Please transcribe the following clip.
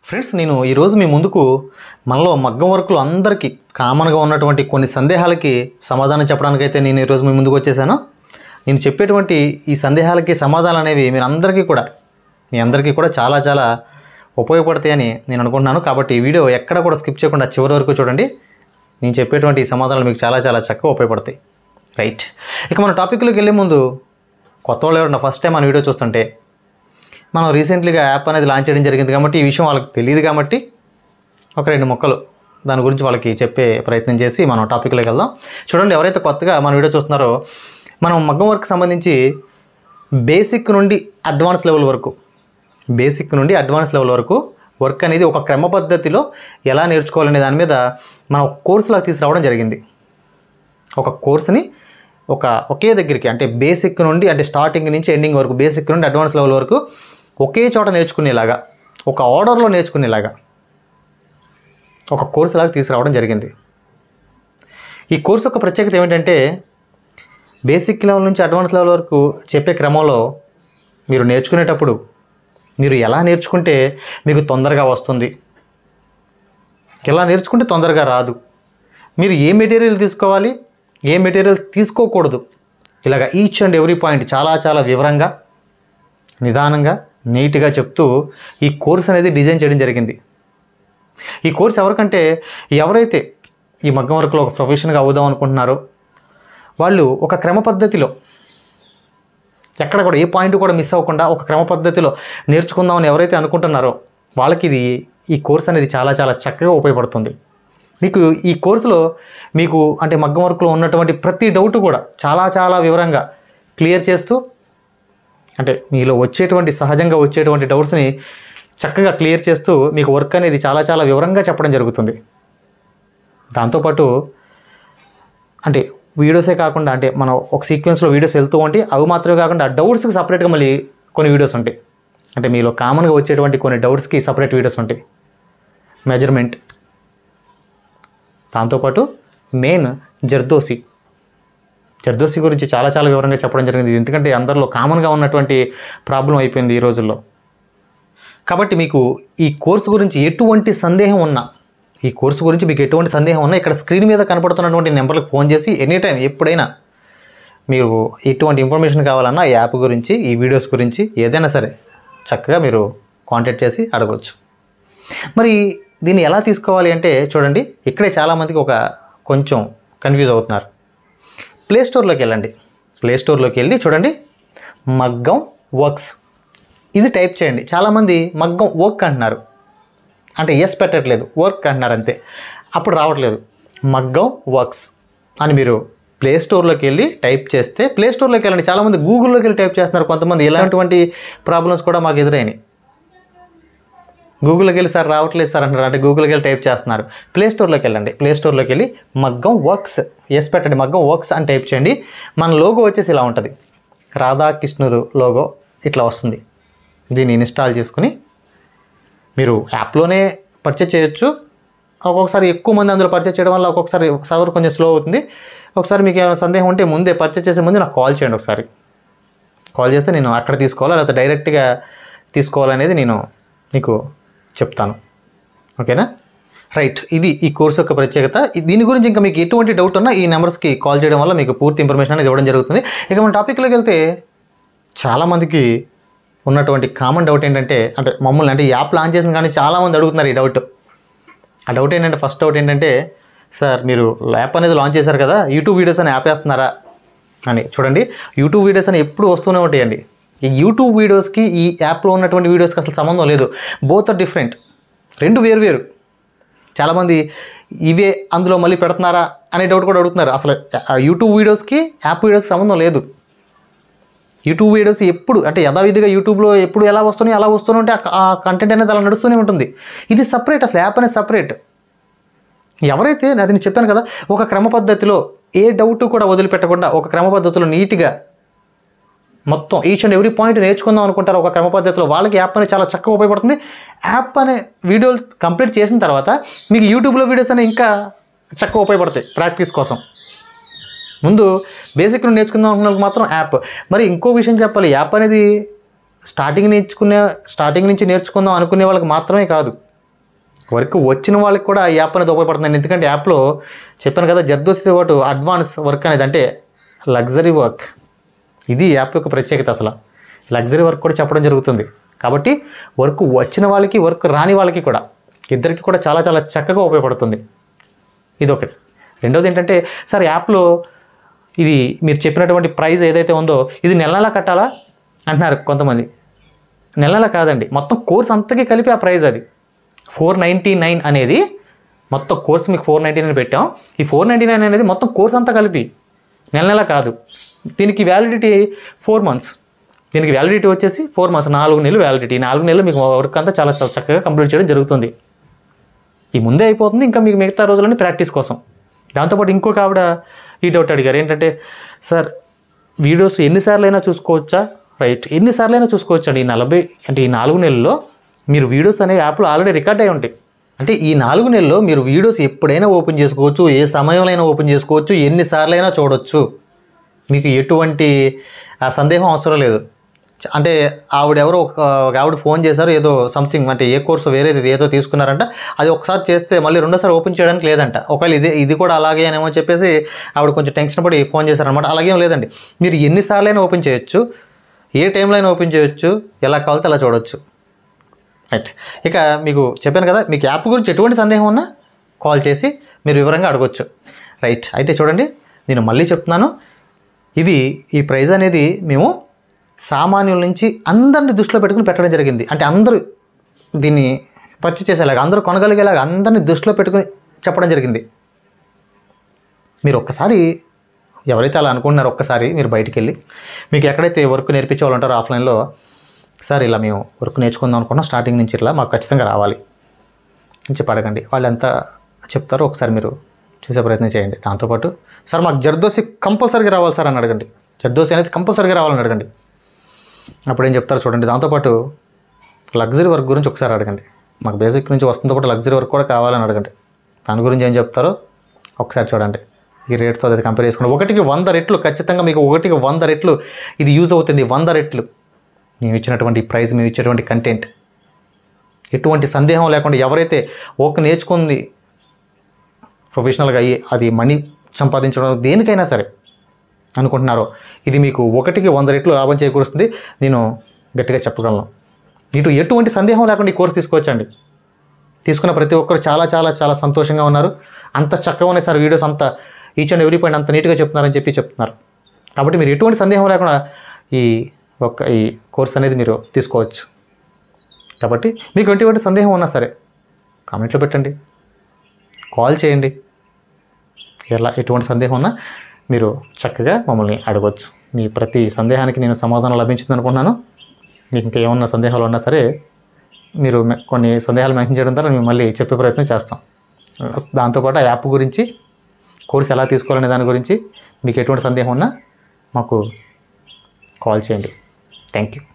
friends నేను ఈరోజు మీ ముందుకు మనలో మగ్గం వర్కులు అందరికీ కామన్గా ఉన్నటువంటి కొన్ని సందేహాలకి సమాధానం చెప్పడానికైతే నేను ఈరోజు మీ ముందుకు వచ్చేసాను నేను చెప్పేటువంటి ఈ సందేహాలకి సమాధానాలు అనేవి మీరు అందరికీ కూడా మీ అందరికీ కూడా చాలా చాలా ఉపయోగపడతాయని నేను అనుకుంటున్నాను కాబట్టి ఈ వీడియో ఎక్కడ కూడా స్కిప్ చేయకుండా చివరి వరకు చూడండి నేను చెప్పేటువంటి ఈ సమాధానాలు మీకు చాలా చాలా చక్కగా ఉపయోగపడతాయి రైట్ ఇక మన టాపిక్లోకి వెళ్ళే ముందు కొత్త వాళ్ళు ఎవరన్నా ఫస్ట్ టైం మన వీడియో చూస్తుంటే మనం రీసెంట్లీగా యాప్ అనేది లాంచ్ చేయడం జరిగింది కాబట్టి ఈ విషయం వాళ్ళకి తెలియదు కాబట్టి ఒక రెండు మొక్కలు దాని గురించి వాళ్ళకి చెప్పే ప్రయత్నం చేసి మనం టాపిక్లోకి వెళ్దాం చూడండి ఎవరైతే కొత్తగా మన వీడియో చూస్తున్నారో మనం మగ్గం వర్క్ సంబంధించి బేసిక్ నుండి అడ్వాన్స్ లెవెల్ వరకు బేసిక్ నుండి అడ్వాన్స్ లెవెల్ వరకు వర్క్ అనేది ఒక క్రమ పద్ధతిలో ఎలా నేర్చుకోవాలనే దాని మీద మనం ఒక కోర్సులాగా తీసుకురావడం జరిగింది ఒక కోర్సుని ఒక ఒకే దగ్గరికి అంటే బేసిక్ నుండి అంటే స్టార్టింగ్ నుంచి ఎండింగ్ వరకు బేసిక్ నుండి అడ్వాన్స్ లెవెల్ వరకు ఒకే చోట నేర్చుకునేలాగా ఒక ఆర్డర్లో నేర్చుకునేలాగా ఒక కోర్సు లాగా తీసుకురావడం జరిగింది ఈ కోర్సు యొక్క ప్రత్యేకత ఏమిటంటే బేసిక్ లెవెల్ నుంచి అడ్వాన్స్ లెవెల్ వరకు చెప్పే క్రమంలో మీరు నేర్చుకునేటప్పుడు మీరు ఎలా నేర్చుకుంటే మీకు తొందరగా వస్తుంది ఎలా నేర్చుకుంటే తొందరగా రాదు మీరు ఏ మెటీరియల్ తీసుకోవాలి ఏ మెటీరియల్ తీసుకోకూడదు ఇలాగ ఈచ్ అండ్ ఎవ్రీ పాయింట్ చాలా చాలా వివరంగా నిదానంగా నీట్గా చెప్తూ ఈ కోర్స్ అనేది డిజైన్ చేయడం జరిగింది ఈ కోర్స్ ఎవరికంటే ఎవరైతే ఈ మగ్గం వర్క్లో ఒక ప్రొఫెషన్గా అవుదాం అనుకుంటున్నారో వాళ్ళు ఒక క్రమ పద్ధతిలో ఎక్కడ కూడా ఏ పాయింట్ కూడా మిస్ అవ్వకుండా ఒక క్రమ పద్ధతిలో నేర్చుకుందామని ఎవరైతే అనుకుంటున్నారో వాళ్ళకి ఇది ఈ కోర్స్ అనేది చాలా చాలా చక్కగా ఉపయోగపడుతుంది మీకు ఈ కోర్సులో మీకు అంటే మగ్గం వర్క్లో ఉన్నటువంటి ప్రతి డౌట్ కూడా చాలా చాలా వివరంగా క్లియర్ చేస్తూ అంటే మీలో వచ్చేటువంటి సహజంగా వచ్చేటువంటి డౌట్స్ని చక్కగా క్లియర్ చేస్తూ మీకు వర్క్ అనేది చాలా చాలా వివరంగా చెప్పడం జరుగుతుంది దాంతోపాటు అంటే వీడియోసే కాకుండా అంటే మనం ఒక సీక్వెన్స్లో వీడియోస్ వెళ్తూ ఉంటే అవి మాత్రమే కాకుండా ఆ డౌట్స్కి సపరేట్గా మళ్ళీ కొన్ని వీడియోస్ ఉంటాయి అంటే మీలో కామన్గా వచ్చేటువంటి కొన్ని డౌట్స్కి సపరేట్ వీడియోస్ ఉంటాయి మెజర్మెంట్ దాంతోపాటు మెయిన్ జర్దోసి జర్దోసి గురించి చాలా చాలా వివరంగా చెప్పడం జరిగింది ఇది ఎందుకంటే అందరిలో కామన్గా ఉన్నటువంటి ప్రాబ్లం అయిపోయింది ఈ రోజుల్లో కాబట్టి మీకు ఈ కోర్సు గురించి ఎటువంటి సందేహం ఉన్నా ఈ కోర్సు గురించి మీకు ఎటువంటి సందేహం ఉన్నా ఇక్కడ స్క్రీన్ మీద కనపడుతున్నటువంటి నెంబర్లకు ఫోన్ చేసి ఎనీ టైం ఎప్పుడైనా మీరు ఎటువంటి ఇన్ఫర్మేషన్ కావాలన్నా ఈ యాప్ గురించి ఈ వీడియోస్ గురించి ఏదైనా సరే చక్కగా మీరు కాంటాక్ట్ చేసి అడగవచ్చు మరి దీన్ని ఎలా తీసుకోవాలి అంటే చూడండి ఇక్కడే చాలామందికి ఒక కొంచెం కన్ఫ్యూజ్ అవుతున్నారు ప్లే స్టోర్లోకి వెళ్ళండి ప్లే స్టోర్లోకి వెళ్ళి చూడండి మగ్గం వర్క్స్ ఇది టైప్ చేయండి చాలామంది మగ్గం వర్క్ అంటున్నారు అంటే ఎస్ పెట్టట్లేదు వర్క్ అంటున్నారు అంతే అప్పుడు రావట్లేదు మగ్గం వర్క్స్ అని మీరు ప్లే స్టోర్లోకి వెళ్ళి టైప్ చేస్తే ప్లే స్టోర్లోకి వెళ్ళండి చాలామంది గూగుల్లోకి వెళ్ళి టైప్ చేస్తున్నారు కొంతమంది ఇలాంటివంటి ప్రాబ్లమ్స్ కూడా మాకు ఎదురైనాయి గూగుల్కి వెళ్ళి సార్ రావట్లేదు సార్ అంటారు అంటే గూగుల్కి వెళ్ళి టైప్ చేస్తున్నారు ప్లే స్టోర్లోకి వెళ్ళండి ప్లే స్టోర్లోకి వెళ్ళి మగ్గం వర్క్స్ ఎస్ పెట్టండి మగ్గం వర్క్స్ అని టైప్ చేయండి మన లోగో వచ్చేసి ఇలా ఉంటుంది రాధాకృష్ణుడు లోగో ఇట్లా వస్తుంది దీన్ని ఇన్స్టాల్ చేసుకుని మీరు యాప్లోనే పర్చేజ్ చేయొచ్చు ఒక్కొక్కసారి ఎక్కువ మంది అందులో పర్చేజ్ చేయడం వల్ల ఒక్కొక్కసారి సర్వర్ కొంచెం స్లో అవుతుంది ఒకసారి మీకు ఏమైనా సందేహం ఉంటే ముందే పర్చేజ్ చేసే ముందు నాకు కాల్ చేయండి ఒకసారి కాల్ చేస్తే నేను అక్కడ తీసుకోవాలా లేకపోతే డైరెక్ట్గా తీసుకోవాలనేది నేను మీకు చెప్తాను ఓకేనా రైట్ ఇది ఈ కోర్సు యొక్క ప్రత్యేకత ఈ- దీని గురించి ఇంకా మీకు ఎటువంటి డౌట్ ఉన్నా ఈ నెంబర్స్కి కాల్ చేయడం వల్ల మీకు పూర్తి ఇన్ఫర్మేషన్ అనేది ఇవ్వడం జరుగుతుంది ఇక మన టాపిక్లోకి వెళ్తే చాలామందికి ఉన్నటువంటి కామన్ డౌట్ ఏంటంటే అంటే మమ్మల్ని అంటే ఈ యాప్ లాంచ్ చేసిన కానీ చాలామంది అడుగుతున్నారు ఈ డౌట్ ఆ డౌట్ ఏంటంటే ఫస్ట్ డౌట్ ఏంటంటే సార్ మీరు యాప్ అనేది లాంచ్ చేశారు కదా యూట్యూబ్ వీడియోస్ అని యాప్ వేస్తున్నారా అని చూడండి యూట్యూబ్ వీడియోస్ అని ఎప్పుడు వస్తూనే ఉంటాయండి ఈ యూట్యూబ్ వీడియోస్కి ఈ యాప్లో ఉన్నటువంటి వీడియోస్కి అసలు సంబంధం లేదు బోత్ ఆర్ డిఫరెంట్ రెండు వేరు వేరు చాలామంది ఇవే అందులో మళ్ళీ పెడుతున్నారా అనే డౌట్ కూడా అడుగుతున్నారు అసలు ఆ యూట్యూబ్ వీడియోస్కి యాప్ వీడియోస్కి సంబంధం లేదు యూట్యూబ్ వీడియోస్ ఎప్పుడు అంటే యథావిధిగా యూట్యూబ్లో ఎప్పుడు ఎలా వస్తున్నాయి అలా వస్తూనే ఉంటే ఆ- ఆ కంటెంట్ అనేది అలా నడుస్తూనే ఉంటుంది ఇది సపరేట్ అసలు యాప్ అనేది సపరేట్ ఎవరైతే అది నేను చెప్పాను కదా ఒక క్రమ పద్ధతిలో ఏ డౌట్ కూడా వదిలిపెట్టకుండా ఒక క్రమ పద్ధతిలో నీట్గా మొత్తం ఈచ్ అండ్ ఎవ్రీ పాయింట్ నేర్చుకుందాం అనుకుంటారు ఒక క్రమ పద్ధతిలో వాళ్ళకి యాప్ అనేది చాలా చక్కగా ఉపయోగపడుతుంది యాప్ అనే వీడియోలు కంప్లీట్ చేసిన తర్వాత మీకు యూట్యూబ్లో వీడియోస్ అనేవి ఇంకా చక్కగా ఉపయోగపడతాయి ప్రాక్టీస్ కోసం ముందు బేసిక్ నుండి నేర్చుకుందాం అనుకున్న వాళ్ళకి మాత్రం యాప్ మరి ఇంకో విషయం చెప్పాలి యాప్ అనేది స్టార్టింగ్ నేర్చుకునే స్టార్టింగ్ నుంచి నేర్చుకుందాం అనుకునే వాళ్ళకి మాత్రమే కాదు వర్క్ వచ్చిన వాళ్ళకి కూడా ఈ యాప్ అనేది ఉపయోగపడుతుంది ఎందుకంటే యాప్లో చెప్పాను కదా జర్దోసితో పాటు అడ్వాన్స్ వర్క్ అనేది అంటే లగ్జరీ వర్క్ ఇది ఈ యాప్ యొక్క ప్రత్యేకత అసలు లగ్జరీ వర్క్ కూడా చెప్పడం జరుగుతుంది కాబట్టి వర్క్ వచ్చిన వాళ్ళకి వర్క్ రాని వాళ్ళకి కూడా ఇద్దరికి కూడా చాలా చాలా చక్కగా ఉపయోగపడుతుంది ఇది ఒకటి రెండోది ఏంటంటే సార్ యాప్లో ఇది మీరు చెప్పినటువంటి ప్రైస్ ఏదైతే ఉందో ఇది నెల నెలా కట్టాలా అంటున్నారు కొంతమంది నెల నెల కాదండి మొత్తం కోర్స్ అంతకి కలిపి ఆ ప్రైస్ అది ఫోర్ నైంటీ నైన్ అనేది మొత్తం కోర్స్ మీకు ఫోర్ నైంటీ నైన్ పెట్టాం ఈ ఫోర్ నైంటీ నైన్ అనేది మొత్తం కోర్స్ అంతా కలిపి నెల నెల కాదు దీనికి వ్యాలిడిటీ ఫోర్ మంత్స్ దీనికి వ్యాలిడిటీ వచ్చేసి ఫోర్ మంత్స్ నాలుగు నెలలు వ్యాలిడిటీ నాలుగు నెలలు మీకు వర్క్ అంతా చాలా చాలా చక్కగా కంప్లీట్ చేయడం జరుగుతుంది ఈ ముందే అయిపోతుంది ఇంకా మీకు మిగతా రోజులని ప్రాక్టీస్ కోసం దాంతోపాటు ఇంకొక ఆవిడ ఈ డౌట్ అడిగారు ఏంటంటే సార్ వీడియోస్ ఎన్నిసార్లు అయినా చూసుకోవచ్చా రైట్ ఎన్నిసార్లు అయినా చూసుకోవచ్చు అండి ఈ నలభై అంటే ఈ నాలుగు నెలల్లో మీరు వీడియోస్ అనే యాప్లో ఆల్రెడీ రికార్డ్ అయి ఉంటాయి అంటే ఈ నాలుగు నెలల్లో మీరు వీడియోస్ ఎప్పుడైనా ఓపెన్ చేసుకోవచ్చు ఏ సమయంలో అయినా ఓపెన్ చేసుకోవచ్చు ఎన్నిసార్లు అయినా చూడొచ్చు మీకు ఎటువంటి ఆ సందేహం అవసరం లేదు చ- అంటే ఆవిడెవరో ఒక ఒక ఆవిడ ఫోన్ చేశారు ఏదో సంథింగ్ అంటే ఏ కోర్సు వేరేది ఏదో తీసుకున్నారంట అది ఒకసారి చేస్తే మళ్ళీ రెండోసారి ఓపెన్ చేయడానికి లేదంట ఒకవేళ ఇది ఇది కూడా అలాగే అనేమో చెప్పేసి ఆవిడ కొంచెం టెన్షన్ పడి ఫోన్ చేశారనమాట అలాగేం లేదండి మీరు ఎన్నిసార్లు అయినా ఓపెన్ చేయొచ్చు ఏ టైంలో అయినా ఓపెన్ చేయొచ్చు ఎలా కావాలితే అలా చూడొచ్చు రైట్ ఇక మీకు చెప్పాను కదా మీకు యాప్ గురించి ఎటువంటి సందేహం ఉన్నా కాల్ చేసి మీరు వివరంగా అడగొచ్చు రైట్ అయితే చూడండి నేను మళ్ళీ చెప్తున్నాను ఇది ఈ ప్రైజ్ అనేది మేము సామాన్యుల నుంచి అందరిని దృష్టిలో పెట్టుకుని పెట్టడం జరిగింది అంటే అందరూ దీన్ని పర్చేస్ చేసేలాగా అందరూ కొనగలిగేలాగా అందరిని దృష్టిలో పెట్టుకుని చెప్పడం జరిగింది మీరు ఒక్కసారి ఎవరైతే అలా అనుకుంటున్నారో ఒక్కసారి మీరు బయటికి వెళ్ళి మీకు ఎక్కడైతే వర్క్ నేర్పించే వాళ్ళు ఉంటారో ఆఫ్లైన్లో సార్ ఇలా మేము వర్క్ నేర్చుకుందాం అనుకున్నాం స్టార్టింగ్ నుంచి ఇలా మాకు ఖచ్చితంగా రావాలి అని చెప్పి అడగండి వాళ్ళు ఎంత చెప్తారో ఒకసారి మీరు చూసే ప్రయత్నం చేయండి దాంతోపాటు సార్ మాకు జర్దోసి కంపల్సరీగా రావాలి సార్ అని అడగండి జర్దోసి అనేది కంపల్సరీగా రావాలని అడగండి అప్పుడు ఏం చెప్తారో చూడండి దాంతోపాటు లగ్జరీ వర్క్ గురించి ఒకసారి అడగండి మాకు బేసిక్ నుంచి వస్తుందో పాటు లగ్జరీ వర్క్ కూడా కావాలని అడగండి దాని గురించి ఏం చెప్తారో ఒకసారి చూడండి ఈ రేట్తో అది కంపేర్ చేసుకుని ఒకటికి వంద రెట్లు ఖచ్చితంగా మీకు ఒకటికి వంద రెట్లు ఇది యూజ్ అవుతుంది వంద రెట్లు మేము ఇచ్చినటువంటి ప్రైజ్ మేము ఇచ్చేటువంటి కంటెంట్ ఎటువంటి సందేహం లేకుండా ఎవరైతే ఒక నేర్చుకుంది ప్రొఫెషనల్గా అయ్యి అది మనీ సంపాదించడం దేనికైనా సరే అనుకుంటున్నారో ఇది మీకు ఒకటికి వంద రెట్లు లాభం చేకూరుస్తుంది నేను గట్టిగా చెప్పగలను ఇటు ఎటువంటి సందేహం లేకుండా ఈ కోర్సు తీసుకోవచ్చండి తీసుకున్న ప్రతి ఒక్కరు చాలా చాలా చాలా సంతోషంగా ఉన్నారు అంత చక్కగా ఉన్నాయి సార్ వీడియోస్ అంత ఈచ్ అండ్ ఎవ్రీ పాయింట్ అంత నీట్గా చెప్తున్నారని చెప్పి చెప్తున్నారు కాబట్టి మీరు ఎటువంటి సందేహం లేకుండా ఈ ఒక్క ఈ కోర్స్ అనేది మీరు తీసుకోవచ్చు కాబట్టి మీకు ఎటువంటి సందేహం ఉన్నా సరే కామెంట్లో పెట్టండి కాల్ చేయండి ఎలా ఎటువంటి సందేహం ఉన్నా మీరు చక్కగా మమ్మల్ని అడగవచ్చు మీ ప్రతి సందేహానికి నేను సమాధానం లభించింది అనుకుంటున్నాను మీకు ఇంకా ఏమన్నా సందేహాలు ఉన్నా సరే మీరు మె- కొన్ని సందేహాలు మెన్షన్ చేయడం ద్వారా మేము మళ్ళీ చెప్పే ప్రయత్నం చేస్తాం దాంతోపాటు ఆ యాప్ గురించి కోర్స్ ఎలా తీసుకోవాలనే దాని గురించి మీకు ఎటువంటి సందేహం ఉన్నా మాకు కాల్ చేయండి థ్యాంక్ యూ